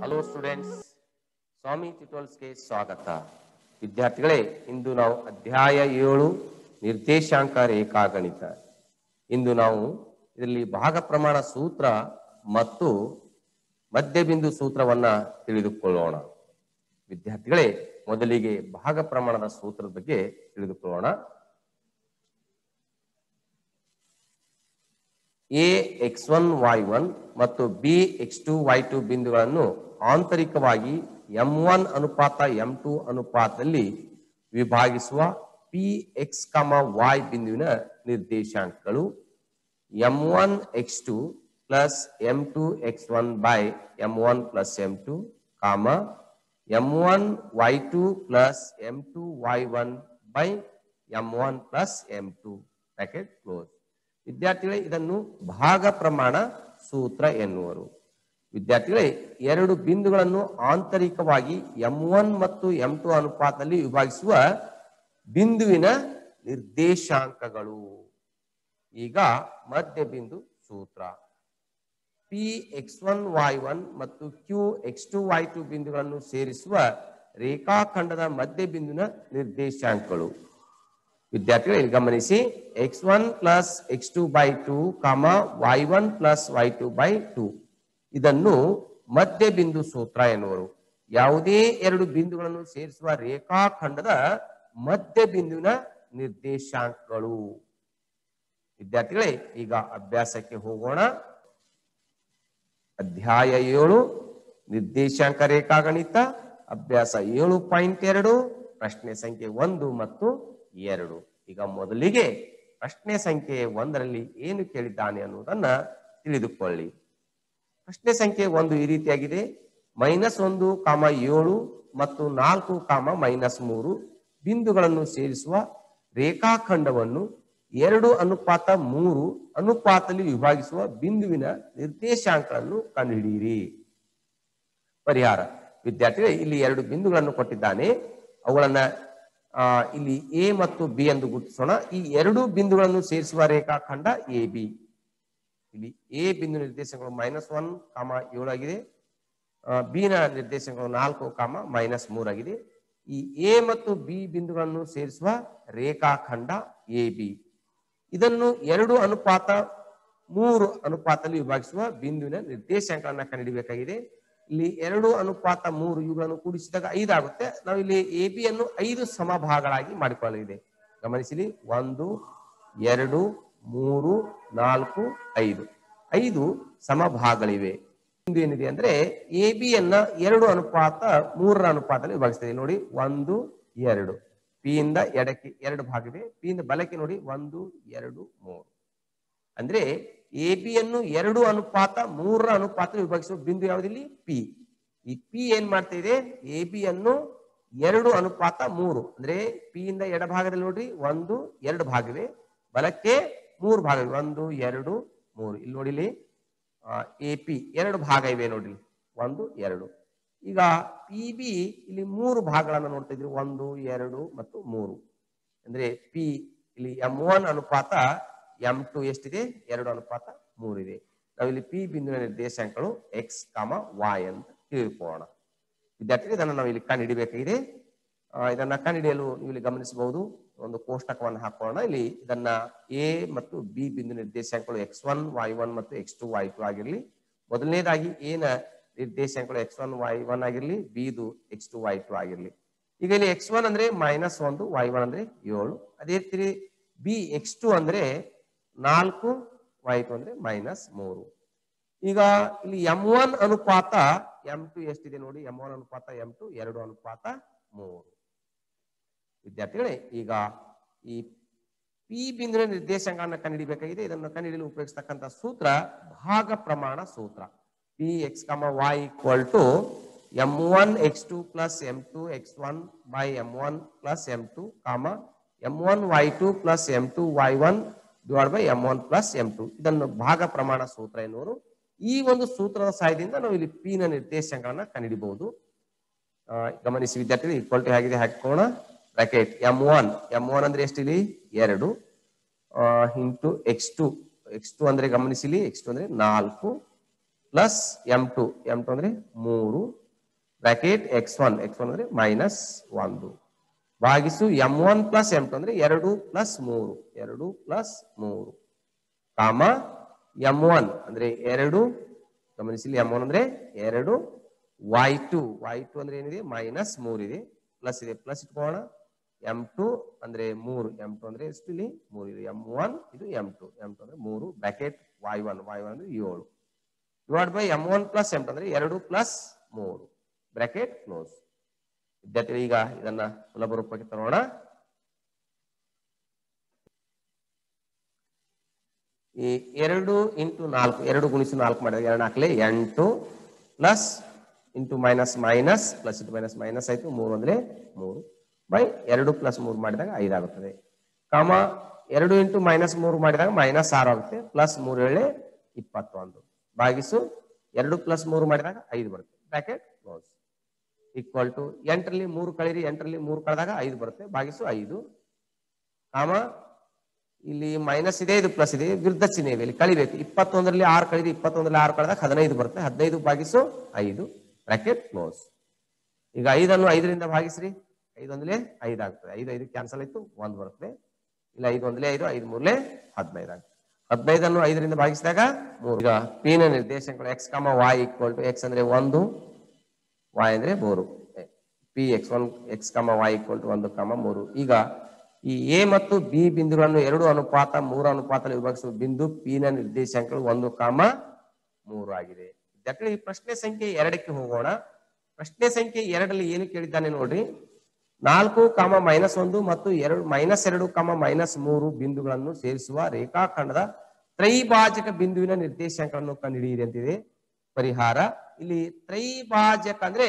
hello students ಸ್ವಾಮಿ ಟ್ಯುಟೋಲ್ಸ್ಗೆ ಸ್ವಾಗತ ವಿದ್ಯಾರ್ಥಿಗಳೇ ಇಂದು ನಾವು ಅಧ್ಯಾಯ ಏಳು ನಿರ್ದೇಶಾಂಕ ರೇಖಾಗಣಿತ ಇಂದು ನಾವು ಇದರಲ್ಲಿ ಭಾಗ ಪ್ರಮಾಣ ಸೂತ್ರ ಮತ್ತು ಮಧ್ಯಬಿಂದು ಸೂತ್ರವನ್ನ ತಿಳಿದುಕೊಳ್ಳೋಣ ವಿದ್ಯಾರ್ಥಿಗಳೇ ಮೊದಲಿಗೆ ಭಾಗ ಪ್ರಮಾಣದ ಸೂತ್ರದ ಬಗ್ಗೆ ತಿಳಿದುಕೊಳ್ಳೋಣ A X one Y one ಮತ್ತು B X two Y two ಬಿಂದುಗಳನ್ನು ಆಂತರಿಕವಾಗಿ ಎಂ ಒನ್ ಅನುಪಾತ ಎಂ ಟು ಅನುಪಾತದಲ್ಲಿ ವಿಭಾಗಿಸುವ ಪಿ ಎಕ್ಸ್ ಕಮ ವೈ ಬಿಂದುವಿನ ನಿರ್ದೇಶಾಂಕಗಳು M one X two plus M two X one by M one plus M two comma M one Y two plus M two Y one by M one plus M two bracket close ವಿದ್ಯಾರ್ಥಿಗಳೇ ಇದನ್ನು ಭಾಗ ಪ್ರಮಾಣ ಸೂತ್ರ ಎನ್ನುವರು ವಿದ್ಯಾರ್ಥಿಗಳೇ ಎರಡು ಬಿಂದುಗಳನ್ನು ಆಂತರಿಕವಾಗಿ ಎಂ ಒನ್ ಮತ್ತು ಎಂ ಟು ಅನುಪಾತದಲ್ಲಿ ವಿಭಾಗಿಸುವ ಬಿಂದುವಿನ ನಿರ್ದೇಶಾಂಕಗಳು ಈಗ ಮಧ್ಯ ಬಿಂದು ಸೂತ್ರ P X one Y one ಮತ್ತು Q X two Y two ಬಿಂದುಗಳನ್ನು ಸೇರಿಸುವ ರೇಖಾಖಂಡದ ಮಧ್ಯ ಬಿಂದುವಿನ ನಿರ್ದೇಶಾಂಕಗಳು ವಿದ್ಯಾರ್ಥಿಗಳು ಇಲ್ಲಿ ಗಮನಿಸಿ X one plus X two by two comma Y one plus Y two by two ಇದನ್ನು ಮಧ್ಯ ಬಿಂದು ಸೂತ್ರ ಎನ್ನುವರು ಯಾವುದೇ ಎರಡು ಬಿಂದುಗಳನ್ನು ಸೇರಿಸುವ ರೇಖಾಖಂಡದ ಮಧ್ಯ ಬಿಂದುವಿನ ನಿರ್ದೇಶಾಂಕಗಳು ವಿದ್ಯಾರ್ಥಿಗಳೇ ಈಗ ಅಭ್ಯಾಸಕ್ಕೆ ಹೋಗೋಣ ಅಧ್ಯಾಯ ಏಳು ನಿರ್ದೇಶಾಂಕ ರೇಖಾಗಣಿತ ಅಭ್ಯಾಸ ಏಳು ಪಾಯಿಂಟ್ ಎರಡು ಪ್ರಶ್ನೆ ಸಂಖ್ಯೆ ಒಂದು ಮತ್ತು ಎರಡು ಈಗ ಮೊದಲಿಗೆ ಪ್ರಶ್ನೆ ಸಂಖ್ಯೆ ಒಂದರಲ್ಲಿ ಏನು ಕೇಳಿದ್ದಾನೆ ಅನ್ನುವುದನ್ನ ತಿಳಿದುಕೊಳ್ಳಿ ಪ್ರಶ್ನೆ ಸಂಖ್ಯೆ ಒಂದು ಈ ರೀತಿಯಾಗಿದೆ ಮೈನಸ್ ಒಂದು ಕಾಮ ಏಳು ಮತ್ತು ನಾಲ್ಕು ಕಾಮ ಮೈನಸ್ ಮೂರು ಬಿಂದುಗಳನ್ನು ಸೇರಿಸುವ ರೇಖಾಖಂಡವನ್ನು ಎರಡು ಅನುಪಾತ ಮೂರು ಅನುಪಾತದಲ್ಲಿ ವಿಭಾಗಿಸುವ ಬಿಂದುವಿನ ನಿರ್ದೇಶಾಂಕಗಳನ್ನು ಕಂಡುಹಿಡಿಯಿರಿ ಪರಿಹಾರ ವಿದ್ಯಾರ್ಥಿಗಳು ಇಲ್ಲಿ ಎರಡು ಬಿಂದುಗಳನ್ನು ಕೊಟ್ಟಿದ್ದಾನೆ ಅವುಗಳನ್ನ ಆ, ಇಲ್ಲಿ ಎ ಮತ್ತು ಬಿ ಎಂದು ಗುರುತಿಸೋಣ ಈ ಎರಡು ಬಿಂದುಗಳನ್ನು ಸೇರಿಸುವ ರೇಖಾಖಂಡ ಎ ಬಿ ಇಲ್ಲಿ ಎ ಬಿಂದು ನಿರ್ದೇಶಕಗಳು ಮೈನಸ್ ಒನ್ ಕಾಮ ಏಳು ಆಗಿದೆ ಬಿ ನ ನಿರ್ದೇಶಕಗಳು ನಾಲ್ಕು ಕಾಮ ಮೈನಸ್ ಮೂರಾಗಿದೆ ಈ ಎ ಮತ್ತು ಬಿ ಬಿಂದುಗಳನ್ನು ಸೇರಿಸುವ ರೇಖಾಖಂಡ ಎ ಬಿ ಇದನ್ನು ಎರಡು ಅನುಪಾತ ಮೂರು ಅನುಪಾತದಲ್ಲಿ ವಿಭಾಗಿಸುವ ಬಿಂದುವಿನ ನಿರ್ದೇಶಾಂಕಗಳನ್ನ ಕಂಡುಹಿಡಿಯಬೇಕಾಗಿದೆ ಇಲ್ಲಿ ಎರಡು ಅನುಪಾತ ಮೂರು ಇವುಗಳನ್ನು ಕೂಡಿಸಿದಾಗ ಐದು ಆಗುತ್ತೆ ನಾವು ಇಲ್ಲಿ ಎ ಬಿ ಅನ್ನು ಐದು ಸಮಭಾಗಗಳಾಗಿ ಮಾಡಿಕೊಳ್ಳಲಿದೆ ಗಮನಿಸಿಲಿ ಒಂದು ಎರಡು ಮೂರು ನಾಲ್ಕು ಐದು ಐದು ಸಮಭಾಗಗಳಿವೆ ಒಂದು ಏನಿದೆ ಅಂದ್ರೆ ಎ ಬಿ ಅನ್ನ ಎರಡು ಅನುಪಾತ ಮೂರರ ಅನುಪಾತದಲ್ಲಿ ವಿಭಾಗಿಸ್ತದೆ ನೋಡಿ ಒಂದು ಎರಡು ಪಿ ಇಂದ ಎಡಕ್ಕೆ ಎರಡು ಭಾಗ ಇದೆ ಪಿ ಇಂದ ಬಲಕ್ಕೆ ನೋಡಿ ಒಂದು ಎರಡು ಮೂರು ಅಂದ್ರೆ ಎ ಬಿ ಅನ್ನು ಎರಡು ಅನುಪಾತ ಮೂರರ ಅನುಪಾತ ವಿಭಾಗಿಸುವ ಬಿಂದು ಯಾವುದಿಲ್ಲಿ ಪಿ ಈ ಪಿ ಏನ್ ಮಾಡ್ತಾ ಇದೆ ಎ ಬಿ ಅನ್ನು ಎರಡು ಅನುಪಾತ ಮೂರು ಅಂದ್ರೆ ಪಿ ಇಂದ ಎಡಭಾಗದಲ್ಲಿ ನೋಡ್ರಿ ಒಂದು ಎರಡು ಭಾಗವಿವೆ ಬಲಕ್ಕೆ ಮೂರು ಭಾಗ ಇವೆ ಒಂದು ಎರಡು ಮೂರು ಇಲ್ಲಿ ನೋಡಿಲಿ ಎ ಪಿ ಎರಡು ಭಾಗ ಇವೆ ನೋಡ್ರಿ ಒಂದು ಎರಡು ಈಗ ಪಿ ಬಿ ಇಲ್ಲಿ ಮೂರು ಭಾಗಗಳನ್ನು ನೋಡ್ತಾ ಇದ್ರಿ ಒಂದು ಎರಡು ಮತ್ತು ಮೂರು ಅಂದ್ರೆ ಪಿ ಇಲ್ಲಿ ಎಂ ಒನ್ ಅನುಪಾತ ಎಂ ಟು ಎಷ್ಟಿದೆ ಎರಡು ಅನುಪಾತ ಮೂರಿದೆ ನಾವಿಲ್ಲಿ ಪಿ ಬಿಂದುವಿನ ನಿರ್ದೇಶಾಂಕಗಳು ಎಕ್ಸ್ ಕಾಮ ವಾಯ್ ಅಂತ ತಿಳ್ಕೊಳ್ಳೋಣ ವಿದ್ಯಾರ್ಥಿಗಳು ಇದನ್ನು ನಾವು ಇಲ್ಲಿ ಕಂಡು ಹಿಡಿಬೇಕಾಗಿದೆ ಆ, ಇದನ್ನ ಕಂಡುಹಿಡಿಯಲು ನೀವು ಇಲ್ಲಿ ಗಮನಿಸಬಹುದು ಒಂದು ಕೋಷ್ಟಕವನ್ನು ಹಾಕೋಣ ಇಲ್ಲಿ ಇದನ್ನ ಎ ಮತ್ತು ಬಿ ಬಿಂದು ನಿರ್ದೇಶಾಂಕಗಳು ಎಕ್ಸ್ ಒನ್ ವೈ ಒನ್ ಮತ್ತು ಎಕ್ಸ್ ಟು ವೈ ಟು ಆಗಿರಲಿ ಮೊದಲನೇದಾಗಿ ಏನ ನಿರ್ದೇಶಾಂಕಗಳು ಎಕ್ಸ್ ಒನ್ ವೈ ಒನ್ ಆಗಿರಲಿ ಬಿದು ಎಕ್ಸ್ ಟು ವೈ ಟು ಆಗಿರಲಿ ಈಗ ಇಲ್ಲಿ ಎಕ್ಸ್ ಒನ್ ಅಂದ್ರೆ ಮೈನಸ್ ಒಂದು ವೈ ಒನ್ ಅಂದ್ರೆ ಏಳು ಅದೇ ರೀತಿ ಬಿ ಎಕ್ಸ್ ಟು ಅಂದ್ರೆ ನಾಲ್ಕು ವೈ ಟು ಅಂದ್ರೆ ಮೈನಸ್ ಮೂರು ಈಗ ಇಲ್ಲಿ ಎಂ ಒನ್ ಅನುಪಾತ ಎಂ ಟು ಎಷ್ಟಿದೆ ನೋಡಿ ಎಂ ಒನ್ ಅನುಪಾತ ಎಂ ಟು ಎರಡು ಅನುಪಾತ ಮೂರು ವಿದ್ಯಾರ್ಥಿಗಳೇ ಈಗ ಈ ಪಿ ಬಿಂದುವಿನ ನಿರ್ದೇಶಾಂಕಗಳನ್ನ ಕಂಡುಹಿಡಿಬೇಕಾಗಿದೆ ಇದನ್ನು ಕಂಡುಹಿಡಿಯಲು ಉಪಯೋಗಿಸ್ತಕ್ಕಂಥ ಸೂತ್ರ ಭಾಗ ಪ್ರಮಾಣ ಸೂತ್ರ P X comma Y equal to M one X two plus M two X one by M one plus M two comma M one Y two plus M two Y one divide by M one plus M two ಇದನ್ನು ಭಾಗ ಪ್ರಮಾಣ ಸೂತ್ರ ಎನ್ನುವರು ಈ ಒಂದು ಸೂತ್ರದ ಸಹಾಯದಿಂದ ನಾವು ಇಲ್ಲಿ ಪಿ ನ ನಿರ್ದೇಶಾಂಕಗಳನ್ನ ಕಂಡುಹಿಡಿಬಹುದು ಆ, ಗಮನಿಸಿ ವಿದ್ಯಾರ್ಥಿಗಳು ಈಕ್ವಲ್ ಟು ಹೇಗಿದೆ ಹಾಕೋಣ bracket M one M one ಅಂದ್ರೆ ಎಷ್ಟಿಲ್ಲಿ ಎರಡು into X two X two ಅಂದ್ರೆ ಗಮನಿಸಿಲಿ ಎಕ್ಸ್ ಟು ಅಂದ್ರೆ ನಾಲ್ಕು plus M two M two ಅಂದ್ರೆ ಮೂರು bracket X one X one ಅಂದ್ರೆ ಮೈನಸ್ ಒಂದು ಭಾಗಿಸು M one plus M two ಅಂದ್ರೆ ಎರಡು ಪ್ಲಸ್ ಮೂರು ಎರಡು ಪ್ಲಸ್ ಮೂರು ಕಾಮ ಎಂ ಒನ್ ಅಂದ್ರೆ ಎರಡು ಗಮನಿಸಲಿ ಎಂ ಒನ್ ಅಂದ್ರೆ ಎರಡು ವೈ ಟು ವೈ ಟು ಅಂದ್ರೆ ಏನಿದೆ ಮೈನಸ್ ಮೂರು ಇದೆ ಪ್ಲಸ್ ಇದೆ ಪ್ಲಸ್ ಇಟ್ಕೋಣ ಎಂ ಟು ಅಂದ್ರೆ ಮೂರು ಎಂ ಟು ಅಂದ್ರೆ ಎಷ್ಟು ಇಲ್ಲಿ ಮೂರು ಇದೆ ಎಂ ಒನ್ ಇದು ಎಂ ಟು ಎಂ ಟು ಅಂದ್ರೆ ಮೂರು bracket Y one Y one ಅಂದ್ರೆ ಏಳು divide by M one plus M two ಅಂದ್ರೆ ಎರಡು ಪ್ಲಸ್ ಮೂರು ಬ್ರಾಕೆಟ್ ಕ್ಲೋಸ್ ವಿದ್ಯಾರ್ಥಿಗಳು ಈಗ ಇದನ್ನ ಸುಲಭ ರೂಪಕ್ಕೆ ತರೋಣ ಈ ಎರಡು ಇಂಟು ನಾಲ್ಕು ಎರಡು ಗುಣಿಸು ನಾಲ್ಕು ಮಾಡಿದಾಗ ಎರಡು ನಾಲ್ಕಲೆ ಎಂಟು plus into minus minus plus into minus minus ಆಯ್ತು ಮೂರು ಅಂದ್ರೆ ಮೂರು ಬೈ ಎರಡು ಪ್ಲಸ್ ಮೂರು ಮಾಡಿದಾಗ ಐದಾಗುತ್ತದೆ ಕಾಮ ಎರಡು ಇಂಟು ಮೈನಸ್ ಮೂರು ಮಾಡಿದಾಗ ಮೈನಸ್ ಆರು ಆಗುತ್ತೆ ಪ್ಲಸ್ ಮೂರು ಏಳೆ ಇಪ್ಪತ್ತೊಂದು ಭಾಗಿಸು ಎರಡು ಪ್ಲಸ್ ಮೂರು ಮಾಡಿದಾಗ ಐದು ಬರುತ್ತೆ ಬ್ರಾಕೆಟ್ ಕ್ಲೋಸ್ ಈಕ್ವಲ್ ಟು ಎಂಟರಲ್ಲಿ ಮೂರು ಕಳೀರಿ ಎಂಟರಲ್ಲಿ ಮೂರು ಕಳೆದಾಗ ಐದು ಬರುತ್ತೆ ಭಾಗಿಸು ಐದು ಕಾಮ ಇಲ್ಲಿ ಮೈನಸ್ ಇದೆ ಇದು ಪ್ಲಸ್ ಇದೆ ವಿರುದ್ಧ ಚಿಹ್ನೆ ಇದೆ ಇಲ್ಲಿ ಕಳಿಬೇಕು ಇಪ್ಪತ್ತೊಂದರಲ್ಲಿ ಆರು ಕಳೆದು ಇಪ್ಪತ್ತೊಂದರಲ್ಲಿ ಆರು ಕಳೆದಾಗ ಹದಿನೈದು ಬರುತ್ತೆ ಹದಿನೈದು ಭಾಗಿಸು ಐದು ಬ್ರಾಕೆಟ್ ಕ್ಲೋಸ್ ಈಗ ಐದನ್ನು ಐದರಿಂದ ಭಾಗಿಸ್ರಿ ಐದು ಒಂದಲೇ ಐದು ಆಗ್ತದೆ ಐದು ಐದು ಕ್ಯಾನ್ಸಲ್ ಆಯ್ತು ಒಂದು ಬರುತ್ತೆ ಇಲ್ಲ ಐದು ಒಂದಲೇ ಐದು ಐದು ಮೂರಲೇ ಹದಿನೈದು ಆಗ್ತದೆ ಹದಿನೈದನ್ನು ಐದರಿಂದ ಭಾಗಿಸಿದಾಗ ಮೂರು ಈಗ ಪಿ ನ ನಿರ್ದೇಶಕಗಳು X comma Y equal to X ಅಂದ್ರೆ ಒಂದು ವಾಯ್ ಅಂದ್ರೆ ಮೂರು P X one X comma Y equal to ಒಂದು ಕಾಮ ಮೂರು ಈಗ ಈ ಎ ಮತ್ತು ಬಿ ಬಿಂದುಗಳನ್ನು ಎರಡು ಅನುಪಾತ ಮೂರು ಅನುಪಾತದಲ್ಲಿ ವಿಭಾಗಿಸುವ ಬಿಂದು ಪಿ ನ ನಿರ್ದೇಶಾಂಕಗಳು ಒಂದು ಕಾಮ ಮೂರು ಆಗಿದೆ ವಿದ್ಯಾರ್ಥಿಗಳು ಈ ಪ್ರಶ್ನೆ ಸಂಖ್ಯೆ ಎರಡಕ್ಕೆ ಹೋಗೋಣ ಪ್ರಶ್ನೆ ಸಂಖ್ಯೆ ಎರಡರಲ್ಲಿ ಏನು ಕೇಳಿದ್ದಾನೆ ನೋಡ್ರಿ ನಾಲ್ಕು ಕಾಮ ಮೈನಸ್ ಒಂದು ಮತ್ತು ಎರಡು ಮೈನಸ್ ಎರಡು ಕಾಮ ಮೈನಸ್ ಮೂರು ಬಿಂದುಗಳನ್ನು ಸೇರಿಸುವ ರೇಖಾಖಂಡದ ತ್ರೈಭಾಜಕ ಬಿಂದುವಿನ ನಿರ್ದೇಶಾಂಕಗಳನ್ನು ಕಂಡುಹಿಡಿಯಿರಿ ಅಂತಿದೆ ಪರಿಹಾರ ಇಲ್ಲಿ ತ್ರೈಭಾಜಕ ಅಂದ್ರೆ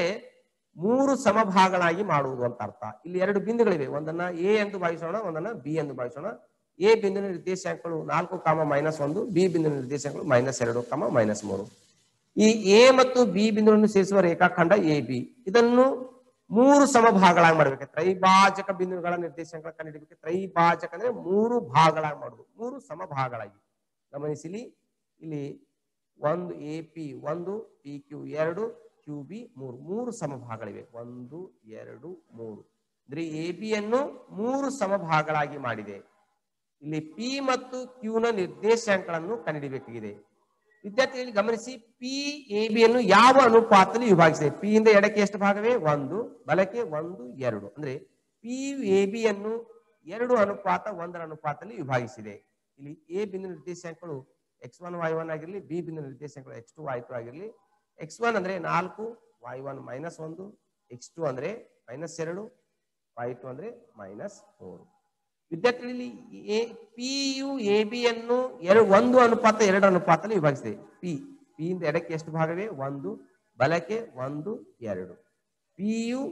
ಮೂರು ಸಮಭಾಗಗಳಾಗಿ ಮಾಡುವುದು ಅಂತ ಅರ್ಥ ಇಲ್ಲಿ ಎರಡು ಬಿಂದುಗಳಿವೆ ಒಂದನ್ನ ಎ ಎಂದು ಭಾವಿಸೋಣ ಒಂದನ್ನ ಬಿ ಎಂದು ಭಾವಿಸೋಣ ಎ ಬಿಂದುವಿನ ನಿರ್ದೇಶಾಂಕಗಳು ನಾಲ್ಕು ಕಾಮ ಮೈನಸ್ ಒಂದು ಬಿ ಬಿಂದುವಿನ ನಿರ್ದೇಶಾಂಕಗಳು ಮೈನಸ್ ಎರಡು ಕಾಮ ಮೈನಸ್ ಮೂರು ಈ ಎ ಮತ್ತು ಬಿ ಬಿಂದುಗಳನ್ನು ಸೇರಿಸುವ ರೇಖಾಖಂಡ ಎ ಬಿ ಇದನ್ನು ಮೂರು ಸಮಭಾಗಗಳಾಗಿ ಮಾಡ್ಬೇಕು ತ್ರೈಭಾಜಕ ಬಿಂದುಗಳ ನಿರ್ದೇಶಾಂಕ ಕಂಡುಹಿಡಿಬೇಕು ತ್ರೈಭಾಜಕ ಅಂದ್ರೆ ಮೂರು ಭಾಗಗಳಾಗಿ ಮಾಡುದು ಮೂರು ಸಮಭಾಗಗಳಾಗಿ ಗಮನಿಸಿಲಿ ಇಲ್ಲಿ ಒಂದು ಎ ಪಿ ಒಂದು ಪಿ ಕ್ಯೂ ಎರಡು ಕ್ಯೂ ಬಿ ಮೂರು ಮೂರು ಸಮಭಾಗಗಳಿವೆ ಒಂದು ಎರಡು ಮೂರು ಅಂದ್ರೆ ಎ ಬಿ ಅನ್ನು ಮೂರು ಸಮಭಾಗಗಳಾಗಿ ಮಾಡಿದೆ ಇಲ್ಲಿ ಪಿ ಮತ್ತು ಕ್ಯೂ ನ ನಿರ್ದೇಶಾಂಕಗಳನ್ನು ಕಂಡುಹಿಡಿಬೇಕಾಗಿದೆ ವಿದ್ಯಾರ್ಥಿಗಳಿಗೆ ಗಮನಿಸಿ ಪಿ ಎ ಬಿ ಅನ್ನು ಯಾವ ಅನುಪಾತದಲ್ಲಿ ವಿಭಾಗಿಸಿದೆ ಪಿ ಇಂದ ಎಡಕ್ಕೆ ಎಷ್ಟು ಭಾಗವೇ ಒಂದು ಬಲಕ್ಕೆ ಒಂದು ಎರಡು ಅಂದ್ರೆ ಪಿ ಎ ಬಿ ಅನ್ನು ಎರಡು ಅನುಪಾತ ಒಂದರ ಅನುಪಾತದಲ್ಲಿ ವಿಭಾಗಿಸಿದೆ ಇಲ್ಲಿ ಎ ಬಿಂದು ನಿರ್ದೇಶಾಂಕಗಳು ಎಕ್ಸ್ ಒನ್ ವೈ ಒನ್ ಆಗಿರಲಿ ಬಿ ಬಿಂದು ನಿರ್ದೇಶಾಂಕಗಳು ಎಕ್ಸ್ ಟು ವೈ ಟು ಆಗಿರಲಿ ಎಕ್ಸ್ ಒನ್ ಅಂದ್ರೆ ನಾಲ್ಕು ವೈ ಒನ್ ಮೈನಸ್ ಒಂದು ಎಕ್ಸ್ ಟು ಅಂದ್ರೆ ಮೈನಸ್ ಎರಡು ವೈ ಟು ಅಂದ್ರೆ ಮೈನಸ್ ಮೂರು ವಿದ್ಯಾರ್ಥಿಗಳಲ್ಲಿ ಎ ಪಿ ಯು ಎ ಬಿ ಅನ್ನು ಎರಡು ಒಂದು ಅನುಪಾತ ಎರಡು ಅನುಪಾತದಲ್ಲಿ ವಿಭಾಗಿಸಿದೆ ಪಿ ಪಿ ಇಂದ ಎಡಕ್ಕೆ ಎಷ್ಟು ಭಾಗವೇ ಒಂದು ಬಲಕ್ಕೆ ಒಂದು ಎರಡು ಪಿ ಯು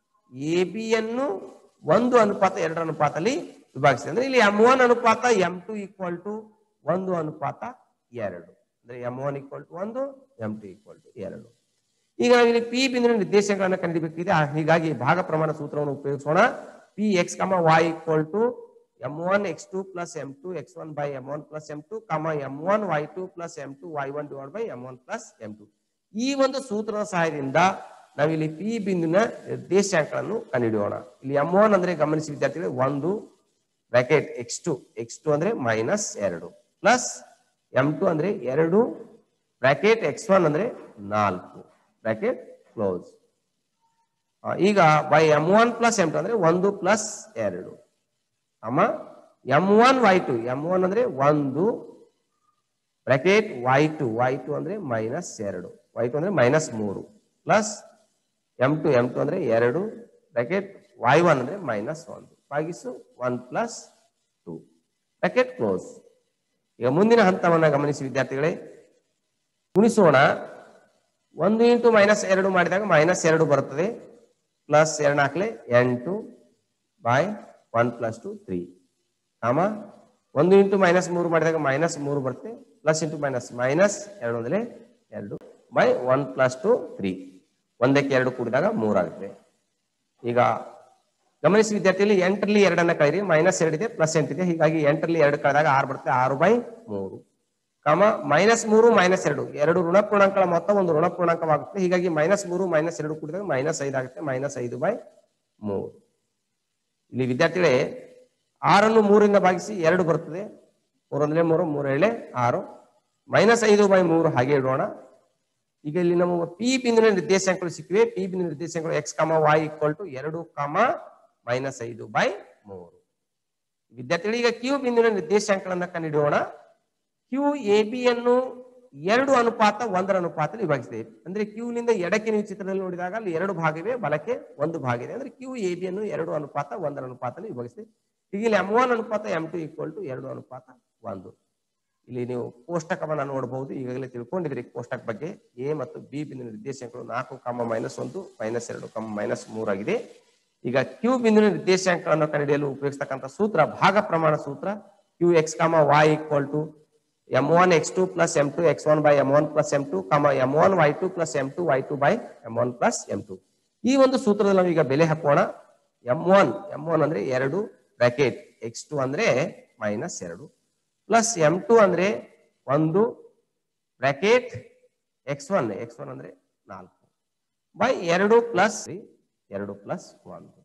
ಎ ಬಿ ಅನ್ನು ಒಂದು ಅನುಪಾತ ಎರಡು ಅನುಪಾತದಲ್ಲಿ ವಿಭಾಗಿಸಿದೆ ಅಂದ್ರೆ ಇಲ್ಲಿ ಎಂ ಒನ್ ಅನುಪಾತ ಎಂ ಟು ಈಕ್ವಲ್ ಟು ಒಂದು ಅನುಪಾತ ಎರಡು ಅಂದ್ರೆ ಎಂ ಒನ್ ಈಕ್ವಲ್ ಟು ಒಂದು ಎಂ ಟು ಈಕ್ವಲ್ ಟು ಎರಡು ಈಗ ನಾವು ಇಲ್ಲಿ ಪಿ ಬಿಂದುವಿನ ನಿರ್ದೇಶಕಗಳನ್ನು ಕಂಡುಹಿಡಿಯಬೇಕಿದೆ ಆ- ಹೀಗಾಗಿ ಭಾಗ ಪ್ರಮಾಣ ಸೂತ್ರವನ್ನು ಉಪಯೋಗಿಸೋಣ P X comma Y equal to M one X two plus M two X one by M one plus M two comma M one Y two plus M two Y one divide by M one plus M two ಈ ಒಂದು ಸೂತ್ರದ ಸಹಾಯದಿಂದ ನಾವಿಲ್ಲಿ P ಬಿಂದುವಿನ ನಿರ್ದೇಶಾಂಕಗಳನ್ನು ಕಂಡುಹಿಡಿಯೋಣ ಇಲ್ಲಿ M one ಅಂದ್ರೆ ಗಮನಿಸಿ ವಿದ್ಯಾರ್ಥಿಗಳು ಒಂದು bracket X two X two ಅಂದ್ರೆ ಮೈನಸ್ ಎರಡು ಪ್ಲಸ್ ಎಂ ಟು ಅಂದ್ರೆ ಎರಡು ಬ್ರಾಕೆಟ್ ಎಕ್ಸ್ ಒನ್ ಅಂದ್ರೆ ನಾಲ್ಕು ಬ್ರಾಕೆಟ್ ಕ್ಲೋಸ್ ಈಗ by M one plus M two ಅಂದ್ರೆ ಒಂದು ಪ್ಲಸ್ ಎರಡು ಅಮ್ಮ M one Y two M one ಅಂದ್ರೆ ಒಂದು bracket Y two Y two ಅಂದ್ರೆ ಮೈನಸ್ ಎರಡು ವೈ ಟು ಅಂದ್ರೆ ಮೈನಸ್ ಮೂರು plus M two M two ಅಂದ್ರೆ ಎರಡು ಬ್ರಾಕೆಟ್ ವೈ ಒನ್ ಅಂದ್ರೆ ಮೈನಸ್ ಒಂದು ಭಾಗಿಸು one plus two bracket close ಈಗ ಮುಂದಿನ ಹಂತವನ್ನ ಗಮನಿಸಿ ವಿದ್ಯಾರ್ಥಿಗಳೇ ಗುಣಿಸೋಣ ಒಂದು ಇಂಟು ಮೈನಸ್ ಎರಡು ಮಾಡಿದಾಗ ಮೈನಸ್ ಎರಡು ಬರುತ್ತದೆ ಪ್ಲಸ್ ಎರಡು ನಾಲ್ಕಲೆ ಎಂಟು by one plus two three comma ಒಂದು ಇಂಟು ಮೈನಸ್ ಮೂರು ಮಾಡಿದಾಗ ಮೈನಸ್ ಮೂರು ಬರುತ್ತೆ ಪ್ಲಸ್ ಇಂಟು ಮೈನಸ್ ಮೈನಸ್ ಎರಡು ಒಂದಲೇ ಎರಡು by one plus two three ಒಂದಕ್ಕೆ ಎರಡು ಕೂಡಿದಾಗ ಮೂರಾಗುತ್ತೆ ಈಗ ಗಮನಿಸಿ ವಿದ್ಯಾರ್ಥಿಯಲ್ಲಿ ಎಂಟರಲ್ಲಿ ಎರಡನ್ನ ಕಳೆಯಿರಿ ಮೈನಸ್ ಎರಡಿದೆ ಪ್ಲಸ್ ಎಂಟಿದೆ ಹೀಗಾಗಿ ಎಂಟರಲ್ಲಿ ಎರಡು ಕಳೆದಾಗ ಆರು ಬರುತ್ತೆ ಆರು ಬೈ ಮೂರು ಕಾಮ ಮೈನಸ್ ಮೂರು ಮೈನಸ್ ಎರಡು ಎರಡು ಋಣ ಪೂರ್ಣಾಂಕಗಳ ಮೊತ್ತ ಒಂದು ಋಣ ಪೂರ್ಣಾಂಕವಾಗುತ್ತೆ ಹೀಗಾಗಿ ಮೈನಸ್ ಮೂರು ಮೈನಸ್ ಎರಡು ಕೂಡಿದಾಗ ಮೈನಸ್ ಐದು ಆಗುತ್ತೆ ಮೈನಸ್ ಐದು ಬೈ ಮೂರು ಇಲ್ಲಿ ವಿದ್ಯಾರ್ಥಿಗಳೇ ಆರನ್ನು ಮೂರಿಂದ ಭಾಗಿಸಿ ಎರಡು ಬರ್ತದೆ ಮೂರೊಂದಲೇ ಮೂರು ಮೂರು ಏಳೆ ಆರು ಮೈನಸ್ ಐದು ಬೈ ಮೂರು ಹಾಗೆ ಇಡೋಣ ಈಗ ಇಲ್ಲಿ ನಮ್ಮ ಪಿ ಬಿಂದುವಿನ ನಿರ್ದೇಶಾಂಕಗಳು ಸಿಕ್ಕಿವೆ ಪಿ ಬಿಂದು ನಿರ್ದೇಶಾಂಕಗಳು X comma Y equal to ಎರಡು ಕಾಮ ಮೈನಸ್ ಐದು ಬೈ ಮೂರು ವಿದ್ಯಾರ್ಥಿಗಳು ಈಗ ಕ್ಯೂ ಬಿಂದುವಿನ ನಿರ್ದೇಶಾಂಕಗಳನ್ನ ಕಂಡುಹಿಡಿಯೋಣ ಕ್ಯೂ ಎ ಬಿ ಅನ್ನು ಎರಡು ಅನುಪಾತ ಒಂದರ ಅನುಪಾತದಲ್ಲಿ ವಿಭಾಗಿಸಿದೆ ಅಂದ್ರೆ ಕ್ಯೂ ನಿಂದ ಎಡಕ್ಕೆ ನೀವು ಚಿತ್ರದಲ್ಲಿ ನೋಡಿದಾಗ ಅಲ್ಲಿ ಎರಡು ಭಾಗವಿವೆ ಬಲಕ್ಕೆ ಒಂದು ಭಾಗ ಇದೆ ಅಂದ್ರೆ ಕ್ಯೂ ಎ ಬಿ ಅನ್ನು ಎರಡು ಅನುಪಾತ ಒಂದರ ಅನುಪಾತದಲ್ಲಿ ವಿಭಾಗಿಸಿದೆ ಈಗ ಇಲ್ಲಿ ಎಂ ಒನ್ ಅನುಪಾತ ಎಂ ಟು ಈಕ್ವಲ್ ಟು ಎರಡು ಅನುಪಾತ ಒಂದು ಇಲ್ಲಿ ನೀವು ಕೋಷ್ಟಕವನ್ನ ನೋಡಬಹುದು ಈಗಾಗಲೇ ತಿಳ್ಕೊಂಡಿದ್ರಿ ಕೋಷ್ಟಕ ಬಗ್ಗೆ ಎ ಮತ್ತು ಬಿ ಬಿಂದು ನಿರ್ದೇಶಾಂಕಗಳು ನಾಲ್ಕು ಕಾಮ ಮೈನಸ್ ಒಂದು ಮೈನಸ್ ಎರಡು ಕಾಮ ಮೈನಸ್ ಮೂರಾಗಿದೆ ಈಗ ಕ್ಯೂ ಬಿಂದುವಿನ ನಿರ್ದೇಶಾಂಕಗಳನ್ನು ಕಂಡುಹಿಡಿಯಲು ಉಪಯೋಗಿಸ್ತಕ್ಕಂಥ ಸೂತ್ರ ಭಾಗ ಪ್ರಮಾಣ ಸೂತ್ರ Q X comma Y equal to M one X two plus M two X one by M one plus M two comma M one Y two plus M two Y two by M one plus M two ಈ ಒಂದು ಸೂತ್ರದಲ್ಲಿ ನಾವು ಈಗ ಬೆಲೆ ಹಾಕೋಣ M one M one ಅಂದ್ರೆ ಎರಡು bracket X two ಅಂದ್ರೆ ಮೈನಸ್ ಎರಡು ಪ್ಲಸ್ ಎಂ ಟು ಅಂದ್ರೆ ಒಂದು bracket X one X one ಅಂದ್ರೆ ನಾಲ್ಕು ಬೈ ಎರಡು ಪ್ಲಸ್ ಎರಡು ಪ್ಲಸ್ ಒಂದು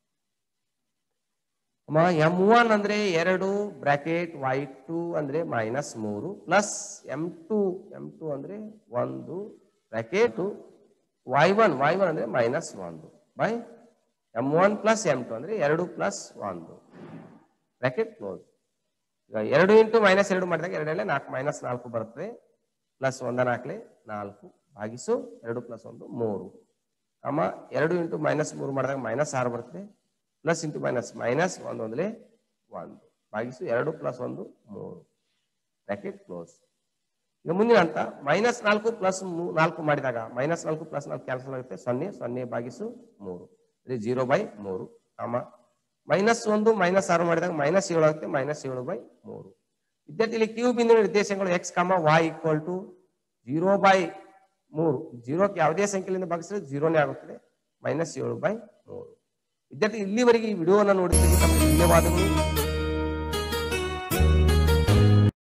ಎಂ ಒನ್ ಅಂದ್ರೆ ಎರಡು ಬ್ರಾಕೆಟ್ ವೈ ಟು ಅಂದ್ರೆ ಮೈನಸ್ ಮೂರು plus M two M two ಅಂದ್ರೆ ಒಂದು bracket Y one Y one ಅಂದ್ರೆ ಮೈನಸ್ ಒಂದು by M one plus M two ಅಂದ್ರೆ ಎರಡು ಪ್ಲಸ್ ಒಂದು ಬ್ರಾಕೆಟ್ ಕ್ಲೋಸ್ ಈಗ ಎರಡು ಇಂಟು ಮೈನಸ್ ಎರಡು ಮಾಡಿದಾಗ ಎರಡಲ್ಲೇ ನಾಲ್ಕು ಮೈನಸ್ ನಾಲ್ಕು ಬರ್ತದೆ ಪ್ಲಸ್ ಒಂದ ನಾಲ್ಕಲೆ ನಾಲ್ಕು ಭಾಗಿಸು ಎರಡು ಪ್ಲಸ್ ಒಂದು ಮೂರು ಅಮ್ಮ ಎರಡು ಇಂಟು ಮೈನಸ್ ಮೂರು ಮಾಡಿದಾಗ ಮೈನಸ್ ಆರು ಬರ್ತದೆ ಪ್ಲಸ್ ಇಂಟು ಮೈನಸ್ ಮೈನಸ್ ಒಂದು ಒಂದಲೇ ಒಂದು ಭಾಗಿಸು ಎರಡು ಪ್ಲಸ್ ಒಂದು ಮೂರು ಬ್ರಾಕೆಟ್ ಕ್ಲೋಸ್ ಈಗ ಮುಂದಿನ ಹಂತ ಮೈನಸ್ ನಾಲ್ಕು ಪ್ಲಸ್ ನಾಲ್ಕು ಮಾಡಿದಾಗ ಮೈನಸ್ ನಾಲ್ಕು ಪ್ಲಸ್ ನಾಲ್ಕು ಕ್ಯಾನ್ಸಲ್ ಆಗುತ್ತೆ ಸೊನ್ನೆ ಸೊನ್ನೆ ಭಾಗಿಸು ಮೂರು ಅಂದ್ರೆ ಜೀರೋ ಬೈ ಮೂರು ಕಾಮ ಮೈನಸ್ ಒಂದು ಮೈನಸ್ ಆರು ಮಾಡಿದಾಗ ಮೈನಸ್ ಏಳು ಆಗುತ್ತೆ ಮೈನಸ್ ಏಳು ಬೈ ಮೂರು ವಿದ್ಯಾರ್ಥಿ ಇಲ್ಲಿ ಕ್ಯೂ ಬಿಂದು ನಿರ್ದೇಶಕಗಳು X comma Y equal to zero by ಮೂರು ಜೀರೋಕ್ಕೆ ಯಾವುದೇ ಸಂಖ್ಯೆಯಿಂದ ಭಾಗಿಸಿದ್ರೆ ಜೀರೋನೇ ಆಗುತ್ತದೆ ಮೈನಸ್ ಏಳು ಬೈ ಮೂರು ವಿದ್ಯಾರ್ಥಿ ಇಲ್ಲಿವರೆಗೆ ಈ ವಿಡಿಯೋವನ್ನು ನೋಡಿದ್ದಕ್ಕೆ ತಮಗೆ ಧನ್ಯವಾದಗಳು